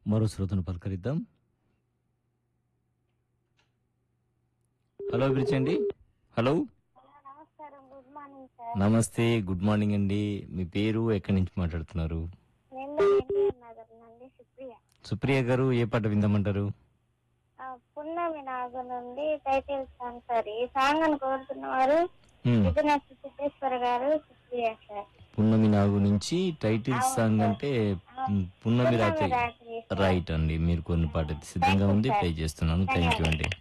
మరో శ్రోతను పలకరిద్దాం హలో పిలిచండి హలో నమస్కారం గుడ్ మార్నింగ్ సార్ నమస్తే గుడ్ మార్నింగ్ అండి మీ పేరు ఎక్కడి నుంచి మాట్లాడుతున్నారు నేను ఎన్టీఆర్ నగర్ నుండి సుప్రియ సుప్రియ గారు ఏ పాట విందామంటారు ఆ, పున్నమి నాగు నుండి టైటిల్ సాంగ్ సార్ ఈ సాంగ్ అని కోరుతున్న వారు హ్మ్. విజయనగర సిద్ధేశ్వర గారు సుప్రియ సార్ పున్నమి నాగు నుంచి టైటిల్ సాంగ్ అంటే మ్, పున్నమి రాత్రి రాత్రి రైట్ అండి మీరు కొన్ని పాట సిద్ధంగా ఉంది ప్లే చేస్తున్నాను థ్యాంక్ యూ అండి